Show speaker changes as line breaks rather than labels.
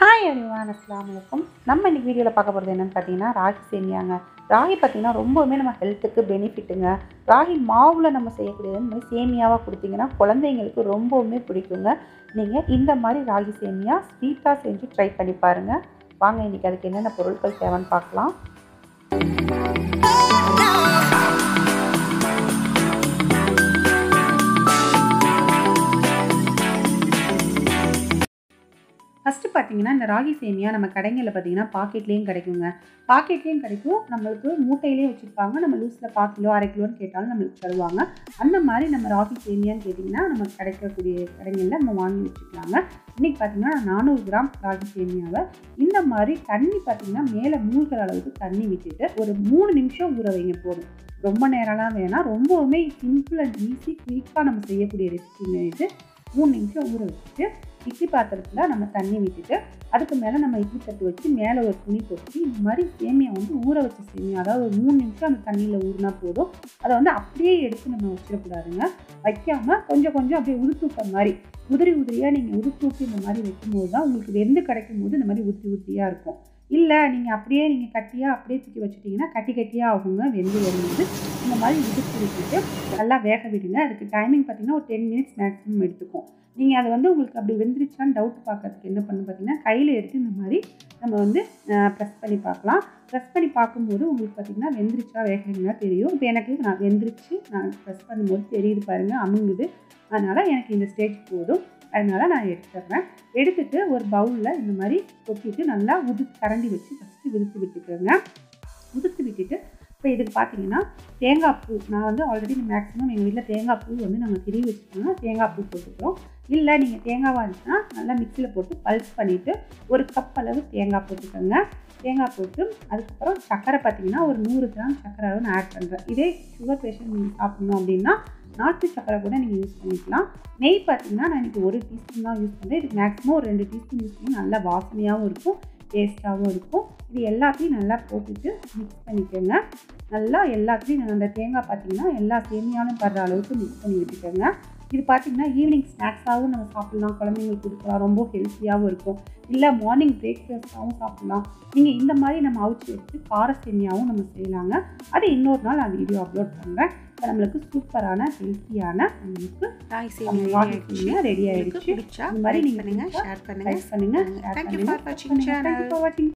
Hi அனிவான் அஸ்லாம் வலைக்கும் நம்ம இன்னைக்கு வீடியோவில் பார்க்க போகிறது என்னென்னு பார்த்தீங்கன்னா ராகி சேமியாங்க ராகி பார்த்தீங்கன்னா ரொம்பவுமே நம்ம ஹெல்த்துக்கு பெனிஃபிட்டுங்க ராகி மாவில் நம்ம செய்யக்கூடியது இந்த மாதிரி சேமியாவாக கொடுத்தீங்கன்னா குழந்தைங்களுக்கு ரொம்பவுமே பிடிக்குங்க நீங்கள் இந்த மாதிரி ராகி சேமியா ஸ்வீட்டாக செஞ்சு ட்ரை பண்ணி பாருங்கள் வாங்க இன்றைக்கி அதுக்கு என்னென்ன பொருட்கள் தேவைன்னு பார்க்கலாம் ஃபஸ்ட்டு பார்த்தீங்கன்னா இந்த ராகி சேமியா நம்ம கடைங்களில் பார்த்தீங்கன்னா பாக்கெட்லேயும் கிடைக்குங்க பாக்கெட்லேயும் கிடைக்கும் நம்மளுக்கு மூட்டையிலேயே வச்சுருப்பாங்க நம்ம லூஸில் கால் கிலோ அரை கிலோன்னு கேட்டாலும் நம்மளுக்கு தருவாங்க அந்த மாதிரி நம்ம ராகி சேமியான்னு கேட்டிங்கன்னா நமக்கு கிடைக்கக்கூடிய கடைகளில் நம்ம வாங்கி வச்சுக்கலாங்க இன்றைக்கி பார்த்தீங்கன்னா நானூறு கிராம் ராகி சேமியாவை இந்த மாதிரி தண்ணி பார்த்தீங்கன்னா மேலே மூழ்கிற அளவுக்கு தண்ணி விட்டுட்டு ஒரு மூணு நிமிஷம் ஊற வைங்க போதும் ரொம்ப நேரம்லாம் வேணாம் ரொம்பவுமே சிம்பிள் அண்ட் ஈஸி குயிக்காக நம்ம செய்யக்கூடிய ரெசிபிங்க இது மூணு நிமிஷம் ஊற வச்சுட்டு இட்லி பாத்திரத்தில் நம்ம தண்ணி விட்டுட்டு அதுக்கு மேலே நம்ம இட்லி தட்டு வச்சு மேலே ஒரு துணி போட்டு இந்த மாதிரி சேமியா வந்து ஊற வச்ச சேமியா அதாவது ஒரு மூணு நிமிஷம் அந்த தண்ணியில் ஊறினா போதும் அதை வந்து அப்படியே எடுத்து நம்ம வச்சிடக்கூடாதுங்க வைக்காமல் கொஞ்சம் கொஞ்சம் அப்படியே உதுத்து விட்ட மாதிரி உதிரி உதிரியாக நீங்கள் உதுத்து விட்டு இந்த மாதிரி வைக்கும்போது தான் உங்களுக்கு வெந்து கிடைக்கும் போது இந்த மாதிரி உதிரி உதிரியாக இருக்கும் இல்லை நீங்கள் அப்படியே நீங்கள் கட்டியாக அப்படியே தூக்கி வச்சுட்டிங்கன்னா கட்டி கட்டியாக ஆகுங்க வெந்து வரும்போது இந்த மாதிரி உதுத்து விட்டுட்டு நல்லா வேக விடுங்க அதுக்கு டைமிங் பார்த்தீங்கன்னா ஒரு டென் மினிட்ஸ் மேக்ஸிமம் எடுத்துக்கும் நீங்கள் அதை வந்து உங்களுக்கு அப்படி வெந்துருச்சான்னு டவுட் பார்க்கறதுக்கு என்ன பண்ணு பார்த்தீங்கன்னா கையில் எடுத்து இந்த மாதிரி நம்ம வந்து ப்ரெஸ் பண்ணி பார்க்கலாம் ப்ரெஸ் பண்ணி பார்க்கும்போது உங்களுக்கு பார்த்தீங்கன்னா வெந்துருச்சா வேகலைங்களா தெரியும் இப்போ எனக்கு நான் வெந்துருச்சு நான் ப்ரெஸ் பண்ணும்போது தெரியுது பாருங்கள் அமுங்குது அதனால் எனக்கு இந்த ஸ்டேஜ் போதும் அதனால் நான் எடுத்துடுறேன் எடுத்துகிட்டு ஒரு பவுலில் இந்த மாதிரி கொட்டிட்டு நல்லா உது கரண்டி வச்சு ஃபஸ்ட்டு விதுத்து விட்டுக்கோங்க உதுத்து விட்டுட்டு இப்போ இதுக்கு பார்த்தீங்கன்னா தேங்காய் பூ நான் வந்து ஆல்ரெடி மேக்ஸிமம் எங்கள் வீட்டில் தேங்காய் பூ வந்து நாங்கள் திருவி வச்சுக்கோங்க தேங்காய் பூ போட்டுக்கிறோம் இல்லை நீங்கள் தேங்காவாக இருந்துச்சுன்னா நல்லா மிக்சியில் போட்டு பல்ஸ் பண்ணிவிட்டு ஒரு கப் அளவு தேங்காய் போட்டுக்கோங்க தேங்காய் போட்டு அதுக்கப்புறம் சர்க்கரை பார்த்தீங்கன்னா ஒரு நூறு கிராம் சர்க்கரை அளவு நான் ஆட் பண்ணுறேன் இதே சுகர் பேஷண்ட் நீங்கள் சாப்பிட்ணும் அப்படின்னா நாட்டு சர்க்கரை கூட நீங்கள் யூஸ் பண்ணிக்கலாம் நெய் பார்த்தீங்கன்னா நான் இன்றைக்கி ஒரு டீஸ்பூன் தான் யூஸ் பண்ணுறேன் இதுக்கு மேக்ஸிமம் ஒரு ரெண்டு டீஸ்பூன் யூஸ் பண்ணி நல்லா வாசனையாகவும் இருக்கும் டேஸ்ட்டாகவும் இருக்கும் இது எல்லாத்தையும் நல்லா போட்டுட்டு மிக்ஸ் பண்ணிக்கோங்க நல்லா எல்லாத்துலேயும் அந்த தேங்காய் பார்த்தீங்கன்னா எல்லா சேமியாலும் படுற அளவுக்கு மிக்ஸ் பண்ணி விட்டுக்கோங்க இது பார்த்திங்கன்னா ஈவினிங் ஸ்நாக்ஸாகவும் நம்ம சாப்பிட்லாம் குழந்தைங்களுக்கு கொடுக்கலாம் ரொம்ப ஹெல்த்தியாகவும் இருக்கும் இல்லை மார்னிங் பிரேக்ஃபாஸ்ட்டாகவும் சாப்பிட்லாம் நீங்கள் இந்த மாதிரி நம்ம அவிச்சு எடுத்து கார சேமியாவும் நம்ம செய்யலாங்க அது இன்னொரு நாள் நான் வீடியோ அப்லோட் பண்ணுறேன் இப்போ நம்மளுக்கு சூப்பரான ஹெல்த்தியான நம்மளுக்கு
ராகி
ராகி சேமியா ரெடி ஆயிடுச்சு
பிடிச்சா
இந்த மாதிரி
like
நீங்க
பண்ணுங்க
பிடிச்சா
ஷேர் பண்ணுங்க
லைக் பண்ணுங்க
Thank you for watching channel.
Thank you for வாட்சிங்